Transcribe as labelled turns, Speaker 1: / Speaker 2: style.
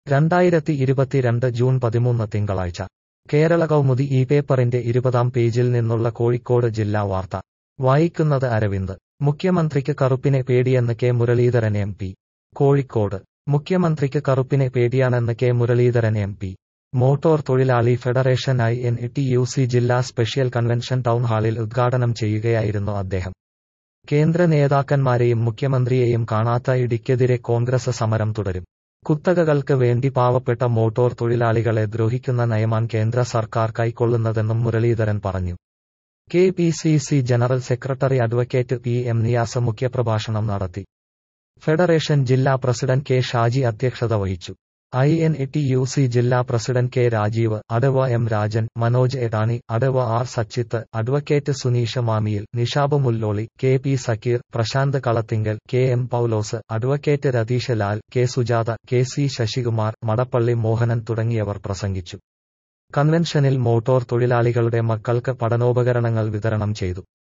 Speaker 1: രണ്ടായിരത്തി ഇരുപത്തിരണ്ട് ജൂൺ പതിമൂന്ന് തിങ്കളാഴ്ച കേരള കൗമുദി ഈ പേപ്പറിന്റെ ഇരുപതാം പേജിൽ നിന്നുള്ള കോഴിക്കോട് ജില്ലാ വാർത്ത വായിക്കുന്നത് അരവിന്ദ് മുഖ്യമന്ത്രിക്ക് കറുപ്പിനെ പേടിയെന്ന് K Muraleedharan M P Kozhikode മുഖ്യമന്ത്രിക്ക് കറുപ്പിനെ പേടിയാണെന്ന് K Muraleedharan M P motor തൊഴിലാളി federation I N T U C ജില്ലാ സ്പെഷ്യൽ കൺവെൻഷൻ ടൗൺ ഹാളിൽ ഉദ്ഘാടനം ചെയ്യുകയായിരുന്നു അദ്ദേഹം കേന്ദ്ര നേതാക്കന്മാരെയും മുഖ്യമന്ത്രിയെയും കാണാത്ത ഇടിക്കെതിരെ കോൺഗ്രസ് സമരം തുടരും കുത്തകകൾക്ക് വേണ്ടി പാവപ്പെട്ട മോട്ടോർ തൊഴിലാളികളെ ദ്രോഹിക്കുന്ന നയമാണ് കേന്ദ്ര സർക്കാർ കൈക്കൊള്ളുന്നതെന്നും മുരളീധരൻ പറഞ്ഞു K P C C general secretary advocate P M Niyas മുഖ്യപ്രഭാഷണം നടത്തി ഫെഡറേഷൻ ജില്ലാ പ്രസിഡന്റ് കെ ഷാജി അധ്യക്ഷത വഹിച്ചു I N T U C ജില്ലാ പ്രസിഡന്റ് കെ രാജീവ് അടവ എം രാജൻ മനോജ് എടാണി അടവ R Sachith advocate Suneesha Mamiyil Nishab Mulloli K P Sakkeer Prasanth Kalathingal K M Paulose advocate Ratheesh Lal K Sujatha K C Sasikumar Madappally Mohanan തുടങ്ങിയവർ പ്രസംഗിച്ചു കൺവെൻഷനിൽ മോട്ടോർ തൊഴിലാളികളുടെ മക്കൾക്ക് പഠനോപകരണങ്ങൾ വിതരണം ചെയ്തു